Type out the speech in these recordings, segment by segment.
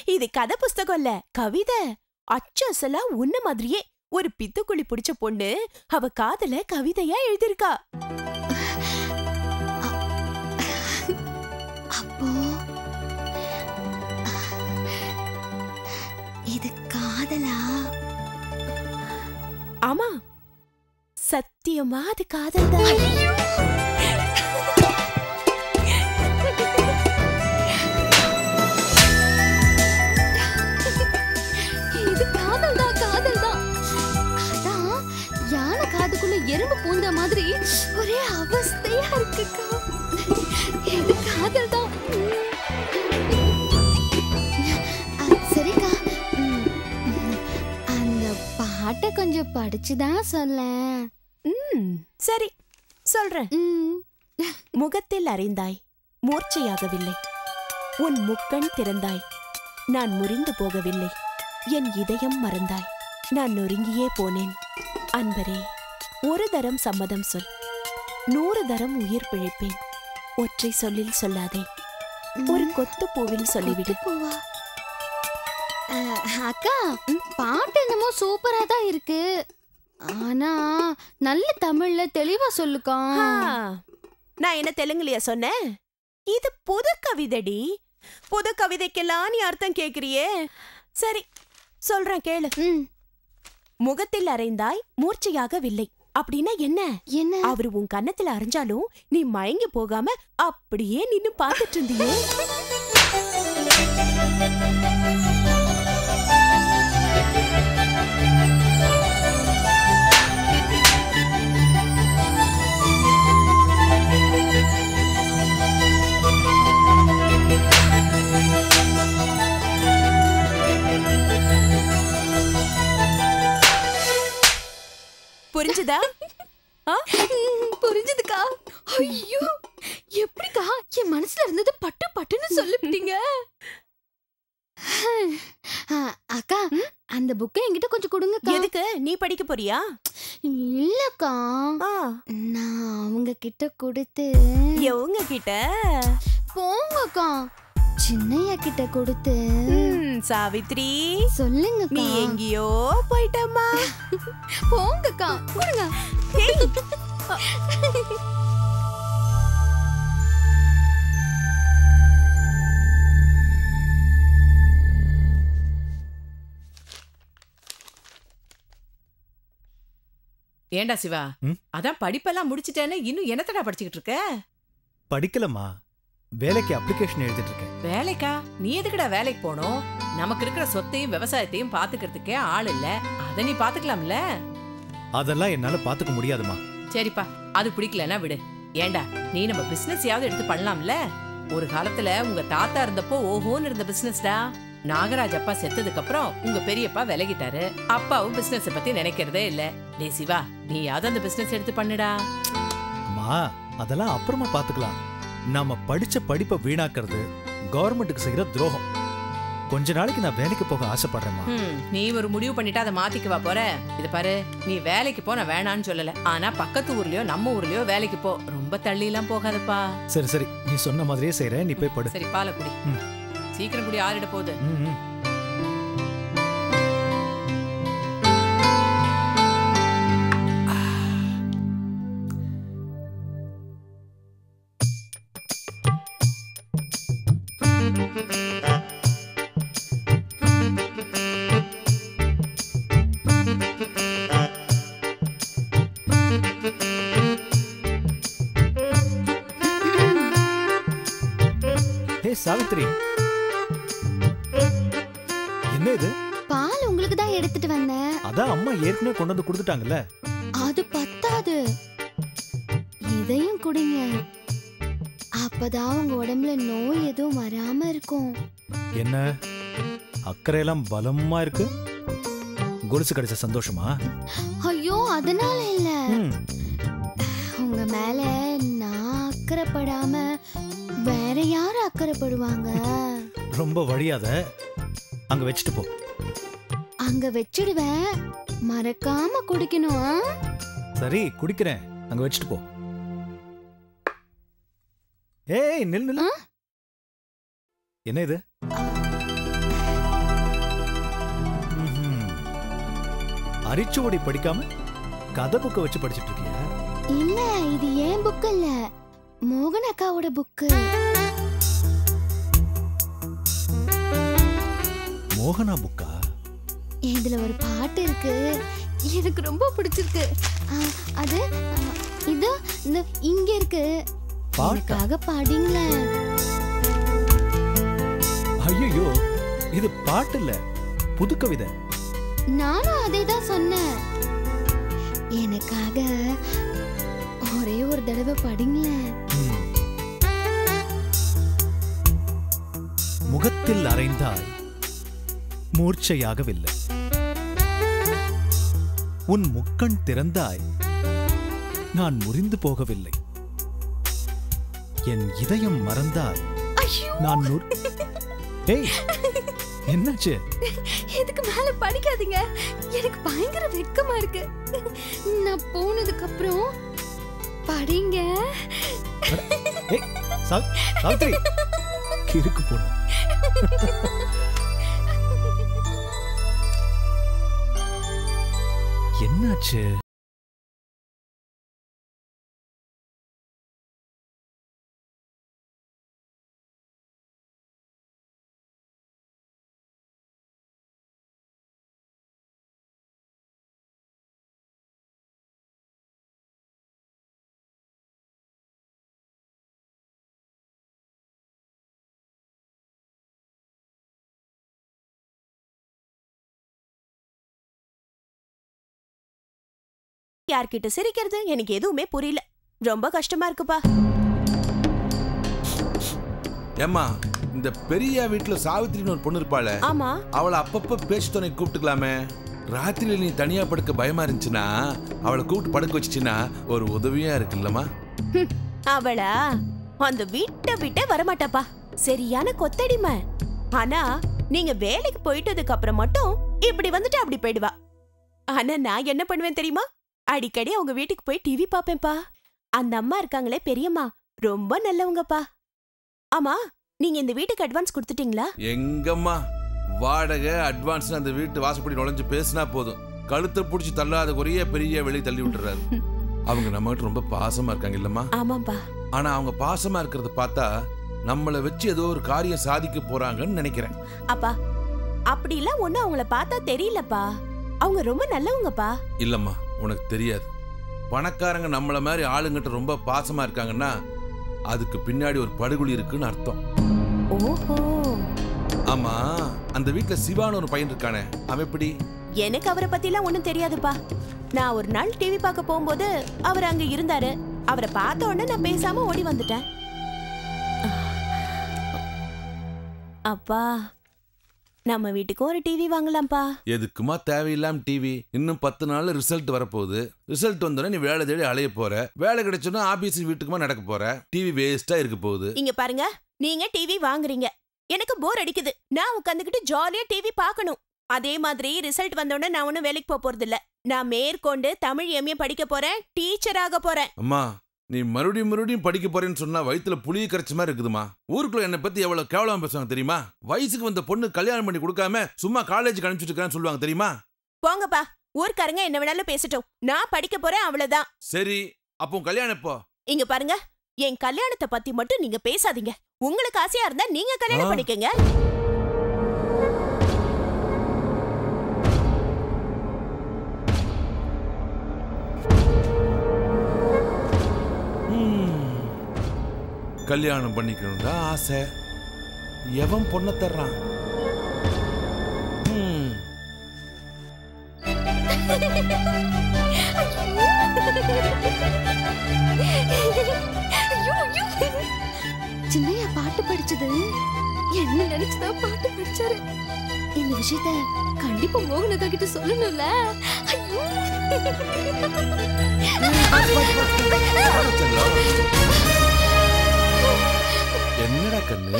இது கதை புஸ்தகம் இல்ல கவிதை அச்சசலா உன்ன மாதிரியே ஒரு பித்துக்குழி பிடிச்ச பொண்ணு அவ காதல கவிதையா எழுதிருக்கா அப்போ இது காதலா ஆமா சத்தியமா அது காதல் தான் இது காதல் தான் காதல் தான் அதான் யானை காதுக்குள்ள எறும்பு பூந்த மாதிரி ஒரே அவஸ்தையா இருக்குக்கா இது காதல் தான் அ, சரிக்கா ம், அந்த பாட்டை கொஞ்சம் படிச்சுதான் சொல்லேன் ம், சரி சொல்றேன் ம், முகத்தில் அறிந்தாய் மூர்ச்சையாகவில்லை உன் முக்கண் திறந்தாய் நான் முறிந்து போகவில்லை என் இதயம் மறந்தாய் நான் நொறுங்கியே போனேன் அன்பரே ஒரு தரம் சம்மதம் சொல் நூறு தரம் உயிர் பிழைப்பேன் ஒற்றை சொல்லில் சொல்லாதே ஒரு கொத்து பூவில் சொல்லிவிடு போவா அ, அக்கா பாட்டு என்னமோ சூப்பரா தான் இருக்கு ஆனா நல்ல தமிழ்ல தெளிவா சொல்லுக்கா ஆ, நான் என்ன தெலுங்குலயா சொன்னேன் இது புது கவிதைடி புது கவிதைக்கெல்லாம் நீ அர்த்தம் கேக்குறியே சரி சொல்றேன் கேளு ம், முகத்தில் அறைந்தாய் மூர்ச்சையாகவில்லை அப்படின்னா என்ன என்ன அவரு உன் கன்னத்துல அரைஞ்சாலும் நீ மயங்கி போகாம அப்படியே நின்னு பாத்துட்டு இருந்தியே புரிஞ்சுதா ஆ? ம், புரிஞ்சுதுக்கா ஐயோ எப்படிக்கா என் மனசுல இருந்தது பட்டு பட்டுன்னு சொல்லிவிட்டீங்க அ, அக்கா அந்த புக்கை என்கிட்ட கொஞ்சம் கொடுங்கக்கா எதுக்கு நீ படிக்க போறியா இல்லக்கா ஆ, நான் அவங்க கிட்ட கொடுத்து எவங்க கிட்ட போங்கக்கா சின்னையா கிட்ட கொடுத்து ம், சாவித்ரி சொல்லுங்கக்கா நீ எங்கேயோ போயிட்டம்மா போங்கக்கா கொடுங்க ஏய், ஏண்டா சிவா ம்? அதான் படிப்பெல்லாம் முடிச்சிட்டேன்னு இன்னும் என்னத்தடா படிச்சுக்கிட்டு இருக்க படிக்கலம்மா வேலைக்கு அப்ளிகேஷன் எழுதிட்டு இருக்கேன் வேலைக்கா நீ எதுக்குடா வேலைக்கு போகணும் நமக்கு இருக்கிற சொத்தையும் விவசாயத்தையும் பாத்துக்கிறதுக்கே ஆள் இல்ல அத நீ பாத்துக்கலாம்ல அதெல்லாம் என்னால பாத்துக்க முடியாதுமா சரிப்பா அது பிடிக்கலன்னா விடு ஏண்டா நீ நம்ம பிசினஸ்யாவது எடுத்து பண்ணலாம்ல ஒரு காலத்துல உங்க தாத்தா இருந்தப்போ ஓஹோன்னு இருந்த பிசினஸ்டா நாகராஜ் அப்பா செத்ததுக்கு அப்புறம் உங்க பெரியப்பா விலகிட்டாரு அப்பாவும் பிசினஸ் பத்தி நினைக்கிறதே இல்ல டே சிவா நீயாவது அந்த பிசினஸ் எடுத்து பண்ணுடா அம்மா அதெல்லாம் அப்புறமா பாத்துக்கலாம் நாம படிச்ச படிப்பை வீணாக்குறது கவர்மெண்ட்டுக்கு செய்யற துரோகம் கொஞ்ச நாளைக்கு நான் வேலைக்கு போக ஆசைப்படுறேம்மா ஹம், நீ ஒரு முடிவு பண்ணிட்டா அதை மாத்திக்கவா போற இது பாரு நீ வேலைக்கு போ நான் வேணான்னு சொல்லல ஆனா பக்கத்து ஊர்லயோ நம்ம ஊர்லயோ வேலைக்கு போ ரொம்ப தள்ளி எல்லாம் போகாதப்பா சரி சரி நீ சொன்ன மாதிரியே செய்யறேன் நீ போய் படு சரி பாலை குடி ம். சீக்கிரம் குடி ஆறிட போகுது ம், ம். ஹே சாவித்ரி என்ன இது பால் உங்களுக்கு தான் எடுத்துட்டு வந்தேன் அதான் அம்மா ஏற்கனவே கொண்டு வந்து கொடுத்துட்டாங்கல்ல அது பத்தாது இதையும் குடிங்க அப்பதான் உங்க உடம்புல நோய் எதுவும் வராம இருக்கும் என்ன அக்கறையெல்லாம் பலமா இருக்கு கொலுசு கிடைச்ச சந்தோஷமா ஐயோ அதனால இல்ல ம், உங்க மேல நான் அக்கறைப்படாம வேற யாரு அக்கறைப்படுவாங்க ரொம்ப வழியாத அங்க வச்சுட்டு போ அங்க வச்சிடுவேன் மறக்காம குடிக்கணும் ஆ? சரி குடிக்கிறேன் அங்க வச்சுட்டு போ ஏய் நில் நில் ஆ? என்ன இது அரிச்சுவடி படிக்காம கதை புக்கை வச்சு படிச்சிட்டு இருக்கியா இல்ல இது ஏன் புக் இல்ல மோகன் அக்காவோட புக்கு மோகனா புக்கா இதுல ஒரு பாட்டு இருக்கு எனக்கு ரொம்ப பிடிச்சிருக்கு ஆ, அது ஆ, இது இந்த இங்க இருக்கு பாட்டா எனக்காக பாடிங்களேன் ஐயோ இது பாட்டு இல்ல புது கவிதை நானும் அதே தான் சொன்னேன் எனக்காக ஒரே ஒரு தடவை படிங்களேன் ம். முகத்தில் அறைந்தாய் மூர்ச்சையாகவில்லை உன் முக்கண் திறந்தாய் நான் முறிந்து போகவில்லை என் இதயம் மறந்தாய் ஐயோ நான் நுர்- ஏய் என்னாச்சு இதுக்கு மேல படிக்காதீங்க எனக்கு பயங்கர வெக்கமா இருக்கு நான் போனதுக்கு அப்புறம் படிங்க ஏய் சா- சாவித்ரி கிறுக்கு பொண்ணு என்னாச்சு யார்கிட்ட சிரிக்கிறது எனக்கு எதுவுமே புரியல ரொம்ப கஷ்டமா இருக்குப்பா ஏம்மா இந்த பெரிய வீட்டுல சாவித்திரின்னு ஒரு பொண்ணு இருப்பாளே ஆமா அவளை அப்பப்ப பேச்சு துணை கூப்பிட்டுக்கலாமே ராத்திரியில நீ தனியா படுக்க பயமா இருந்துச்சுன்னா அவளை கூப்பிட்டு படுக்க வச்சுச்சுன்னா ஒரு உதவியா இருக்குல்லம்மா ஹம், அவளா அந்த வீட்டை விட்டே வரமாட்டாப்பா சரியான கொத்தடிமை ஆனா நீங்க வேலைக்கு போயிட்டதுக்கு அப்புறம் மட்டும் இப்படி வந்துட்டு அப்படி போயிடுவா ஆனா நான் என்ன பண்ணுவேன் தெரியுமா அடிக்கடி அவங்க வீட்டுக்கு போய் டிவி பாப்பேன்ப்பா அந்த அம்மா இருக்காங்களே பெரியம்மா ரொம்ப நல்லவங்கப்பா ஆமா நீங்க இந்த வீட்டுக்கு அட்வான்ஸ் கொடுத்துட்டீங்களா எங்கம்மா வாடகை அட்வான்ஸ் அந்த வீட்டு வாசப்படி நுழைஞ்சு பேசினா போதும் கழுத்தை பிடிச்சி தள்ளாத குறைய பெரிய வெளியே தள்ளி விட்டுறாரு அவங்க நம்ம கிட்ட ரொம்ப பாசமா இருக்காங்க இல்லம்மா ஆமாப்பா ஆனா அவங்க பாசமா இருக்கிறத பார்த்தா நம்மளை வச்சு ஏதோ ஒரு காரியம் சாதிக்க போறாங்கன்னு நினைக்கிறேன் அப்பா அப்படிலாம் ஒண்ணும் அவங்கள பார்த்தா தெரியலப்பா அவங்க ரொம்ப நல்லவங்கப்பா இல்லம்மா உனக்கு தெரியாது பணக்காரங்க நம்மள மாதிரி ஆளுங்கிட்ட ரொம்ப பாசமா இருக்காங்கன்னா அதுக்கு பின்னாடி ஒரு படுகொலி இருக்குன்னு அர்த்தம் ஓஹோ ஆமா அந்த வீட்ல சிவான்னு ஒரு பையன் இருக்கானே அவன் எப்படி எனக்கு அவரை பத்திலாம் ஒண்ணும் தெரியாதுப்பா நான் ஒரு நாள் டிவி பார்க்க போகும்போது அவர் அங்க இருந்தாரு அவரை பார்த்த உடனே நான் பேசாம ஓடி வந்துட்டேன் அப்பா நம்ம வீட்டுக்கும் ஒரு டிவி வாங்கலாம்ப்பா எதுக்குமா தேவையில்லாம டிவி இன்னும் பத்து நாள்ல ரிசல்ட் வரப்போகுது ரிசல்ட் வந்தோடனே நீ வேலை தேடி அலைய போற வேலை கிடைச்சோன்னா ஆபீஸ் வீட்டுக்குமா நடக்க போற டிவி வேஸ்டா இருக்க போகுது இங்க பாருங்க நீங்க டிவி வாங்குறீங்க எனக்கு போர் அடிக்குது நான் உட்காந்துக்கிட்டு ஜாலியா டிவி பார்க்கணும் அதே மாதிரி ரிசல்ட் வந்தோடனே நான் ஒன்னும் வேலைக்கு போக போறது இல்ல நான் மேற்கொண்டு தமிழ் எம்ஏ படிக்க போறேன் டீச்சர் ஆக போறேன் அம்மா நீ மறுபடியும் மறுபடியும் படிக்க போறேன்னு சொன்னா வயித்துல புளிய கரைச்ச மாதிரி இருக்குதுமா ஊருக்குள்ள என்னை பத்தி எவ்வளவு கேவலமா பேசுவாங்க தெரியுமா வயசுக்கு வந்த பொண்ணு கல்யாணம் பண்ணி கொடுக்காம சும்மா காலேஜுக்கு அனுப்பிச்சிட்டு இருக்கான்னு சொல்லுவாங்க தெரியுமா போங்கப்பா ஊர்க்காரங்க என்ன வேணாலும் பேசட்டும் நான் படிக்க போறேன் அவ்வளவுதான் சரி அப்போ உன் கல்யாணம் எப்போ இங்க பாருங்க என் கல்யாணத்தை பத்தி மட்டும் நீங்க பேசாதீங்க உங்களுக்கு ஆசையா இருந்தா நீங்க கல்யாணம் ஆ. பண்ணிக்கங்க ம். கல்யாணம் பண்ணிக்கணும் தான் ஆசை எவன் பொண்ணை தர்றான் ம். ஐயோ, ஐயோ. சின்னையா பாட்டு படிச்சது என்ன நினைச்சுதான் பாட்டு படிச்சாரு இந்த விஷயத்த கண்டிப்பா மோகனக்கா கிட்ட சொல்லணும்ல ஐயோ. செல்லம். என்னடா கண்ணு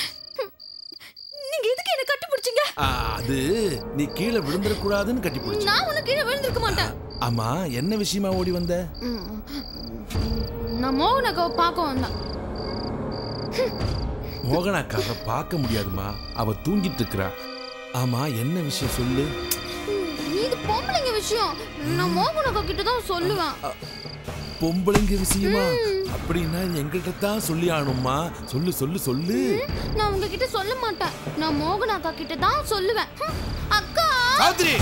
நீங்க எதுக்கு என்ன கட்டி பிடிச்சீங்க ஆ, அது நீ கீழே விழுந்துடக்கூடாதுன்னு கட்டி பிடிச்ச நான் உனக்கு கீழே விழுந்திருக்க மாட்டேன் ஆமா என்ன விஷயமா ஓடி வந்த நான் மோகனக்காவை பார்க்க வந்தேன் மோகனாக்காக பார்க்க முடியாதுமா அவ தூங்கிட்டு இருக்கிறா ஆமா என்ன விஷயம் சொல்லு இது பொம்பளைங்க விஷயம் நான் மோகனக்கா கிட்ட தான் சொல்லுவேன் பொம்பளைங்க விஷயமா அப்படின்னா எங்கிட்ட தான் சொல்லி ஆகணுமா சொல்லு சொல்லு சொல்லு நான் உங்ககிட்ட சொல்ல மாட்டேன் நான் மோகன் அக்கா கிட்ட தான் சொல்லுவேன் ஹம், அக்கா சாவித்ரி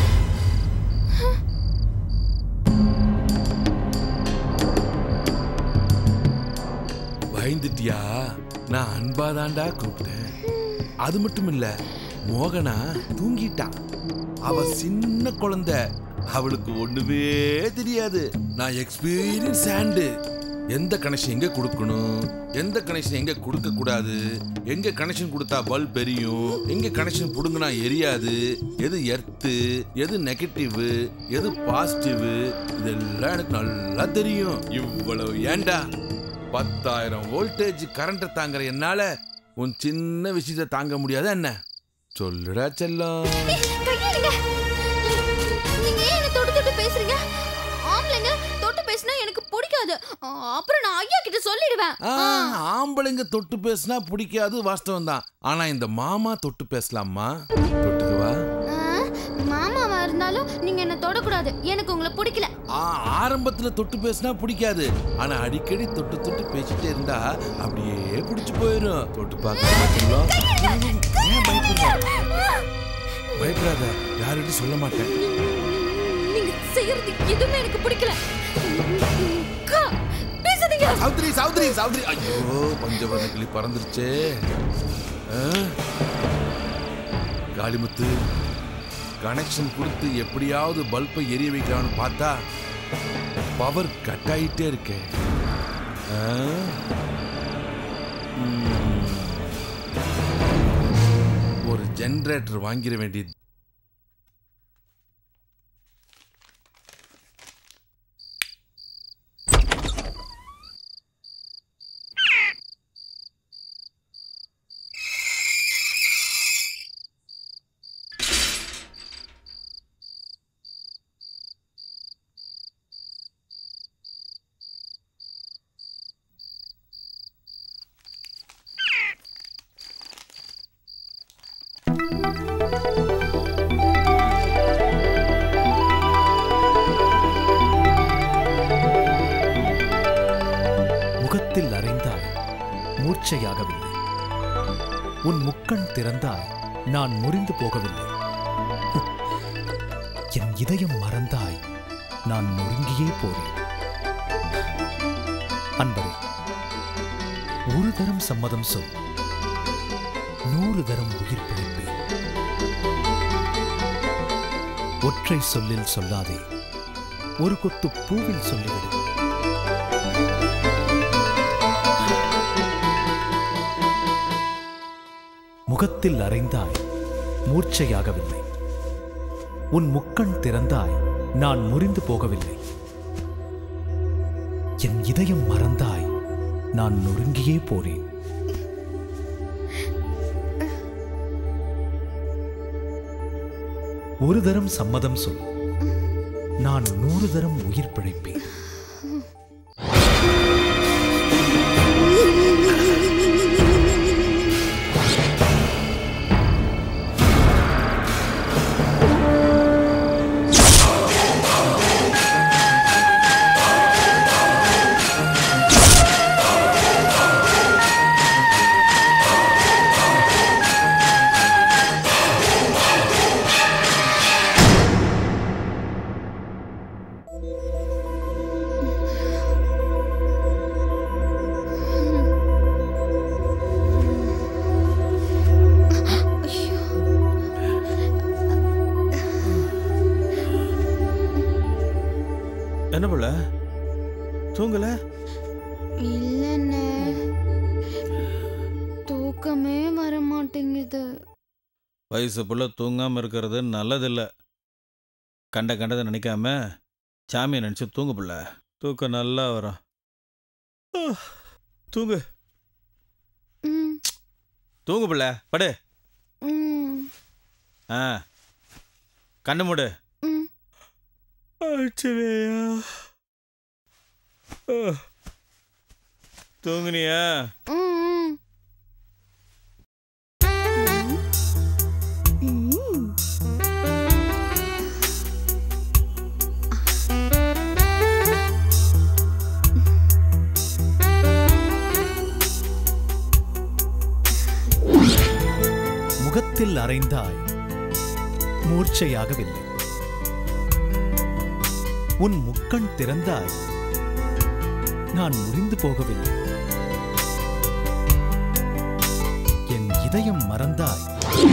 பயந்துட்டியா நான் அன்பாதான்டா கூப்பிட்டேன் அது மட்டும் இல்ல மோகனா தூங்கிட்டா அவ சின்ன குழந்தை அவளுக்கு ஒண்ணுமே தெரியாது நான் எக்ஸ்பீரியன்ஸ் ஹேண்டு எந்த கனெக்ஷன் எங்க கொடுக்கணும் எந்த கனெக்ஷன் எங்க கொடுக்க கூடாது எங்க கனெக்ஷன் கொடுத்தா பல்ப் எரியும் எங்க கனெக்ஷன் புடுங்கினா எரியாது எது எர்த்து எது நெகட்டிவ் எது பாசிட்டிவ் இதெல்லாம் எனக்கு நல்லா தெரியும் இவ்வளவு ஏன்டா பத்தாயிரம் வோல்டேஜ் கரண்ட்டை தாங்குற என்னால உன் சின்ன விஷயத்தை தாங்க முடியாத என்ன சொல்லுடா செல்லம் கையெடுங்க நீங்க ஏன் என்ன தொட்டு தொட்டு பேசுறீங்க ஆம்பளைங்க தொட்டு பேசினா எனக்கு பிடிக்காது ஆ, அப்புறம் நான் ஐயா கிட்ட சொல்லிடுவேன் ஆ, ஆம்பளைங்க தொட்டு பேசினா பிடிக்காது வாஸ்தவம் தான் ஆனா இந்த மாமா தொட்டு பேசலாமா தொட்டுக்குவா ஆ, மாமாவா இருந்தாலும் நீங்க என்ன தொடக்கூடாது எனக்கு உங்களை பிடிக்கல ஆ, ஆரம்பத்துல தொட்டு பேசினா பிடிக்காது ஆனா அடிக்கடி தொட்டு தொட்டு பேசிட்டே இருந்தா அப்படியே பிடிச்சு போயிடும் தொட்டு பார்க்க ஏன் பயப்படுற பயப்படாத யார்கிட்டயும் சொல்ல மாட்டேன் நீங்க செய்யறது எதுவுமே எனக்கு பிடிக்கல அக்கா, பேசாதீங்க சௌத்ரி சௌத்ரி சௌத்ரி ஐயோ பஞ்சவர்ண கிளி பறந்துருச்சே ஆ? காளிமுத்து கனெக்ஷன் கொடுத்து எப்படியாவது பல்பை எரிய வைக்கலாம்னு பார்த்தா பவர் கட் ஆயிட்டே இருக்கே ஆ? ம். ஒரு ஜெனரேட்டர் வாங்கிட வேண்டியது முகத்தில் அறைந்தாய் மூர்ச்சையாகவில்லை உன் முக்கண் திறந்தாய் நான் முறிந்து போகவில்லை என் இதயம் மறந்தாய் நான் நொறுங்கியே போறேன் அன்பரே ஒரு தரம் சம்மதம் சொல் நூறு தரம் உயிர் பிழைப்பேன் ஒற்றை சொல்லில் சொல்லாதே ஒரு கொத்து பூவில் சொல்லிவிடு முகத்தில் அறைந்தாய் மூர்ச்சையாகவில்லை உன் முக்கண் திறந்தாய் நான் முறிந்து போகவில்லை என் இதயம் மறந்தாய் நான் நொறுங்கியே போறேன் ஒரு தரம் சம்மதம் சொல் நான் நூறு தரம் உயிர் பிழைப்பேன் என்ன புள்ள தூங்கல இல்லைண்ணே தூக்கமே வர மாட்டேங்குது வயசு புள்ள தூங்காம இருக்கிறது நல்லதில்ல கண்ட கண்டதை நினைக்காம சாமியை நினைச்சு தூங்கு புள்ள தூக்கம் நல்லா வரும் ஆ, தூங்கு ம், தூங்கு புள்ள படு ம், ஆ கண்ணு மூடு ம். ஆச்சரியா தூங்குனியா ம், ம். ம். முகத்தில் அறைந்தாய் மூர்ச்சையாகவில்லை உன் முக்கண் திறந்தாய் நான் முறிந்து போகவில்லை என் இதயம் மறந்தாய்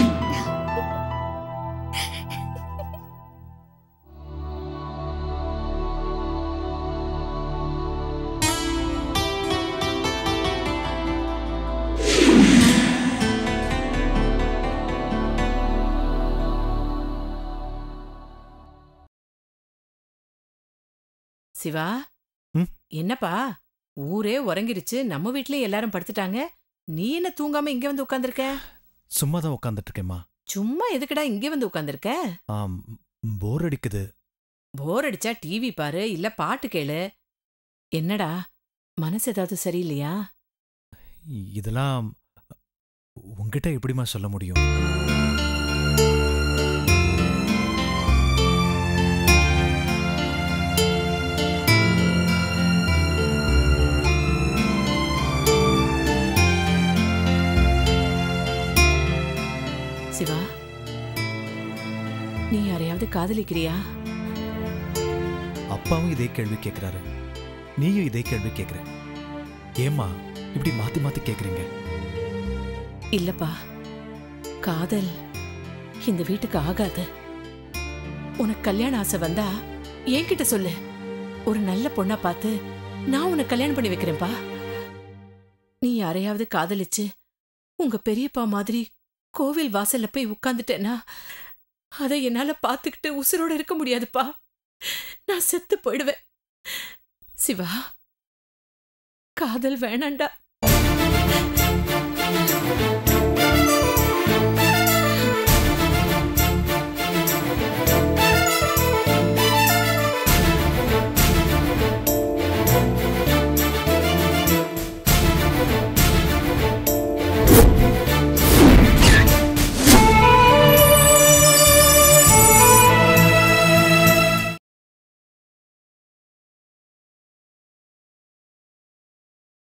சிவா ம்? என்னப்பா ஊரே உறங்கிருச்சு நம்ம வீட்லயே எல்லாரும் படுத்துட்டாங்க நீ என்ன தூங்காம இங்க வந்து உட்கார்ந்திருக்க சும்மா தான் உட்காந்துட்டு இருக்கேம்மா சும்மா எதுக்குடா இங்க வந்து உட்கார்ந்திருக்க ஆம் போர் அடிக்குது போர் அடிச்சா டிவி பாரு இல்ல பாட்டு கேளு என்னடா மனசு ஏதாவது சரியில்லையா இதெல்லாம் உங்ககிட்ட எப்படிம்மா சொல்ல முடியும் சிவா நீ யாரையாவது காதலிக்கிறியா அப்பாவும் இதே கேள்வி கேட்கிறாரு நீயும் இதே கேள்வி கேட்கிற ஏம்மா இப்படி மாத்தி மாத்தி கேக்குறீங்க இல்லப்பா காதல் இந்த வீட்டுக்கு ஆகாது உனக்கு கல்யாண ஆசை வந்தா என்கிட்ட சொல்லு ஒரு நல்ல பொண்ணா பார்த்து நான் உனக்கு கல்யாணம் பண்ணி வைக்கிறேன்ப்பா நீ யாரையாவது காதலிச்சு உங்க பெரியப்பா மாதிரி கோவில் வாசல்ல போய் உட்கார்ந்துட்டேன்னா அதை என்னால பார்த்துக்கிட்டு உசுரோட இருக்க முடியாதுப்பா நான் செத்து போயிடுவேன் சிவா காதல் வேணாண்டா